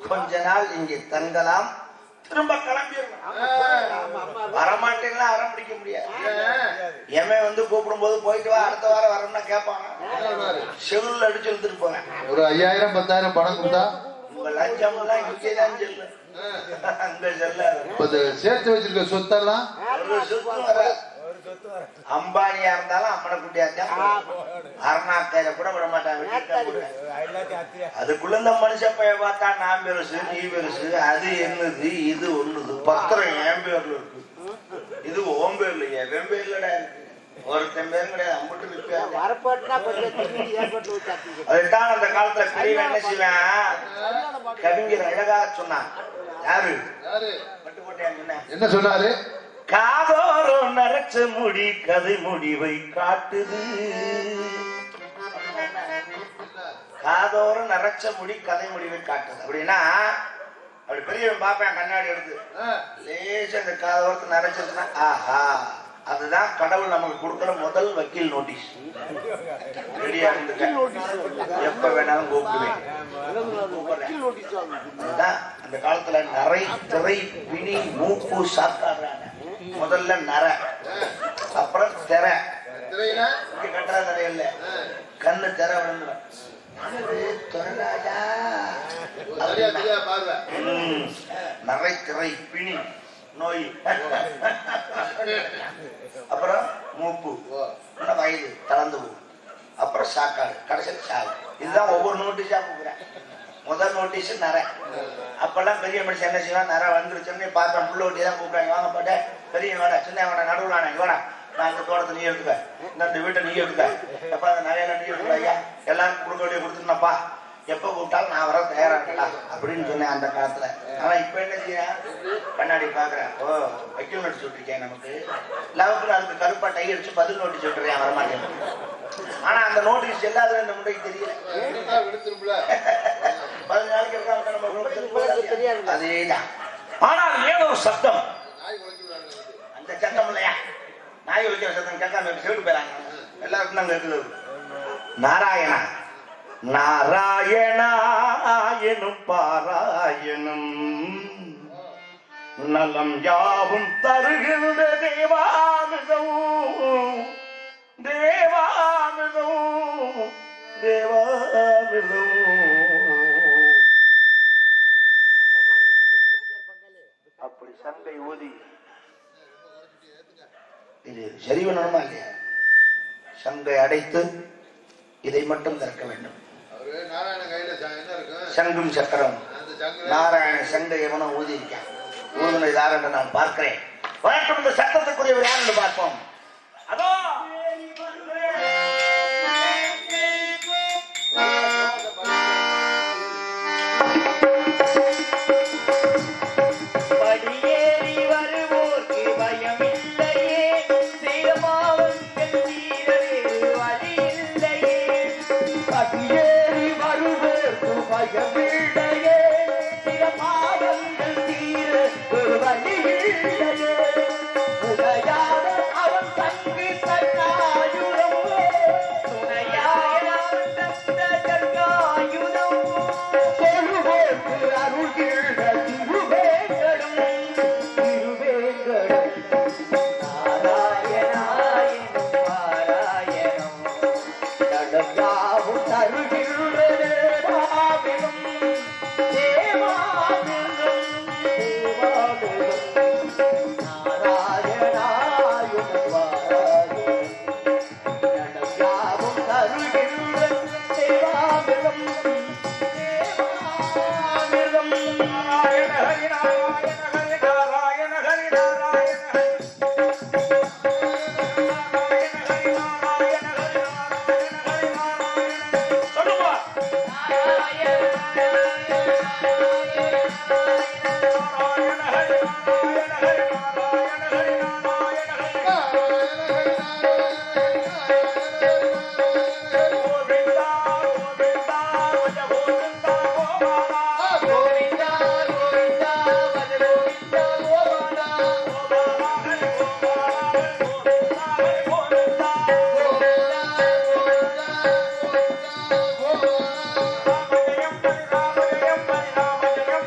கொஞ்ச நாள் இங்கே தங்கலாம் திரும்ப கிளம்பிடணும் வரமாட்டேன்னா அறம் பிடிக்க முடியாது எவன் வந்து கூப்பிடும் போது போயிட்டு வா அடுத்த வாரம் வரணும்னா கேட்பாங்க செவில் அடிச்சு எடுத்துட்டு போவேன் ஒரு ஐயாயிரம் பத்தாயிரம் பணம் கொடுத்தா உங்க லஞ்சம் எல்லாம் இங்கே தான் செல்லு அங்க செல்லாது இப்ப இது சேர்த்து வச்சிருக்க சொத்தெல்லாம் ஒரு சுத்தம் வராது அம்பானியா இருந்தாலும் அம்மனை குட்டியா தான் அருணாக்கையில கூட விட மாட்டாங்க வெட்டிட்டு தான் போடுவேன். அதுக்குள்ள இந்த மனுஷன் பைய பார்த்தா நான் பெருசு நீ பெருசு அது என்னது இது ஒண்ணுது பத்திரம் என் பேர்ல இருக்கு இது ஓம் பேர்ல என் பேர்லடா இருக்கு ஒருத்தன் பேரும் கிடையாது அம்பிட்டு நிற்பாங்க வரப்போட்டுனா கொஞ்சம் திரும்பி ஏற்பட்டு வச்சாத்தீங்க அதுதான் அந்த காலத்துல பெரியவன் என்ன செய்வேன் கவிஞர் அழகாக சொன்னான் யாரு யாரு பட்டுக்கோட்டையான் சொன்னேன் என்ன சொன்னாரு காதோரம் நரைச்ச முடி கதை முடிவை காட்டுது காதோரம் நரைச்ச முடி கதை முடிவை காட்டுது அப்படின்னா அப்படி பெரியவன் பார்ப்பேன் கண்ணாடி எடுத்து லேசா இந்த காதோரத்தை நரைச்சிருச்சுன்னா ஆஹா அதுதான் கடவுள் நமக்கு கொடுக்கிற முதல் வக்கீல் நோட்டீஸ் ரெடியா இருந்துக்க எப்ப வேணாலும் கூப்பிடுவேன் கூப்பிடுறேன். அதுதான் அந்த காலத்துல நரை திரை பிணி மூப்பு சாத்தாடுறாங்க முதல்ல நர அப்புறம் திரை திரையில இங்க கட்டுற திரை இல்ல கண்ணு திரை விழுந்துடும் என்னது, துரைராஜா? சரியா தெரியா பார்வை ம், நரை திரை பிணி நோய் அப்புறம் மூப்பு இன்னும் வயது தளர்ந்து போகும் அப்புறம் சாக்காடு கடைசியில் சாவு இதுதான் ஒவ்வொரு நோட்டீஸா கொடுக்குறேன் முதல் நோட்டீஸ் நரை அப்பெல்லாம் பெரிய மனுஷன் என்ன செய்வான் நரை வந்துருச்சுன்னு பார்ப்பேன் புள்ள ஒட்டி தான் கூப்பிடுறாங்க வாங்க போட்டே பெரிய வேடா சின்ன வேடா நடுவில் ஆனா வேடா நான் இந்த தோட்டத்தை நீ எடுத்துக்க இந்த இந்த வீட்டை நீ எடுத்துக்க எப்ப அந்த நகையெல்லாம் நீ எடுத்துக்க ஐயா எல்லாரும் கொடுக்க வேண்டிய கொடுத்துருந்தப்பா எப்ப கூப்பிட்டாலும் நான் வர தயாரா இருக்கடா அப்படின்னு சொன்னேன் அந்த காலத்துல ஆனா இப்ப என்ன செய்ய கண்ணாடி பாக்குறேன் ஓ வக்கீல் நோட்டு சொல்லிருக்கேன் நமக்கு லவக்குல அதுக்கு கருப்பா டை அடிச்சு பதில் நோட்டு சொல்றேன் வரமாட்டேன் ஆனா அந்த நோட்டீஸ் எல்லாத்துல இந்த முறைக்கு தெரியல விடுத்துரும்ல பதினாலுக்கு இருக்காங்க நம்ம உங்களுக்கு தெரியாது. அதேதான் ஆனால் ஏதோ ஒரு சத்தம் நாய் உழைச்சு விடுறாங்க அந்த சத்தம் இல்லையா நாய் வைக்கிற சத்தம் கேட்காம செவிட்டு போயிறாங்க எல்லாருக்கும் தான் கேட்குது நாராயணா நாராயணா எனும் பாராயணம் நலம் யாவும் தருகின்ற தேவாமிதம் தேவாமிதம் தேவாமிதம் அப்படி சண்டை ஊதி இது சரி பண்ணணுமா இல்லையா சங்கை அடைத்து இதை மட்டும் திறக்க வேண்டும் அவரு நாராயண கையில ச- என்ன இருக்கும் சங்கும் சக்கரம் அந்த சங்கர நாராயண சங்கை எவனோ ஊதி இருக்கான் ஊதுனது யார் என்று நான் பார்க்கிறேன் வரட்டும் இந்த சட்டத்துக்குரியவர் யார் என்று பார்ப்போம் அதோ படியேறி வருவோர்க்கு பயமில்லையே சிரமாவங்கள் தீரவே வழியில்லையே படியேறி வருவோர்க்கு பயமில்லையே சிரமாவங்கள் தீர ஒரு வழியில்லையே உடையாத அவன் தங்கு தன்னாயுரம் துணையாய அவன் தந்த தங்காயுரம் சொல்லுவோர்க்கு அருள்கின்ற திருவேங்கடம் திருவேங்கடம் நாராயணாயணம் பாராயணம் நடந்தாவும் தருகின்ற தேவாமிகம் தேவாமிகம் தேவாமிகம் நாராயணாயணம் பாராயணம் நடந்தாவும் தருகின்ற தேவாமிகம் தேவாமிகம் நாராயண ஹரி நாராயண ஹரி நாராயண ஹரி நாராயண ஹரி கோவிந்தா கோவிந்தா வஜ கோவிந்தா கோபாலா கோவிந்தா கோவிந்தா கோவிந்தா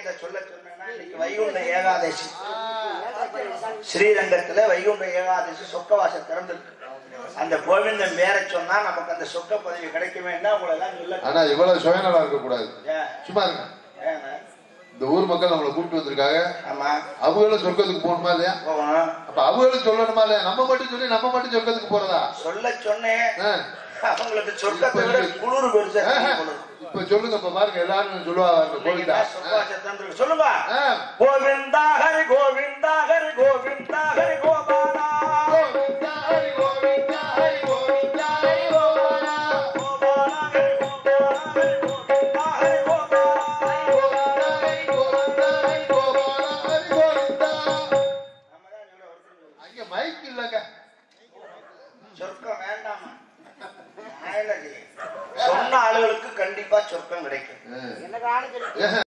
இதை சொல்ல சொன்னா இன்னைக்கு வைகுண்ட ஏகாதசி ஸ்ரீரங்கத்துல வைகுண்ட ஏகாதசி சொக்கவாசம் திறந்திருக்கு அந்த கோவிந்தன் பேரை சொன்னா நமக்கு அந்த சொக்க பதவி கிடைக்குமேன்னா உங்களை எல்லாம் சொல்ல ஆனா இவ்வளவு சுயநலம் இருக்கக்கூடாது ஏன்? சும்மா இருங்க ஏங்க? இந்த ஊர் மக்கள் நம்மளை கூப்பிட்டு வந்திருக்காங்க ஆமா அவங்களும் சொர்க்கத்துக்கு போகணுமா இல்லையா போகணும் அப்ப அவங்களும் சொல்லணுமா இல்லையா நம்ம மட்டும் சொல்லி நம்ம மட்டும் சொர்க்கத்துக்கு போறதா சொல்ல சொன்னேன் ஆ. அவங்களுக்கு சொர்க்கத்தை விட குளிர் பெருசா ஆஹா. குளிர். இப்ப சொல்லுங்க இப்ப பாருங்க எல்லாரும் சொல்லுவாங்க இன்னைக்கு கோவிந்தா தான் சொர்க்கவாசம் திறந்திருக்கு. சொல்லுங்க ஆ. கோவிந்தா ஹரி கோவிந்தா ஹரி கோவிந்தா ஹரி கோபாலா கோவிந்தா, ஹரி கோவிந்தா, ஹரி கோவிந்தா, ஹரி கோபாலா. கோபாலா ஹரி கோபாலா ஹரி கோவிந்தா ஹரி கோபாலா கோவிந்தா, ஹரி கோவிந்தா, ஹரி கோபாலா, ஹரி கோவிந்தா. அங்க மைக் இல்லங்க சொர்க்கம் வேண்டாமா நான் என்ன செய்ய? சொன்ன ஆளுகளுக்கு கண்டிப்பா சொர்க்கம் கிடைக்கும் ஆ. எனக்கு ஆளு கிடைக்கும்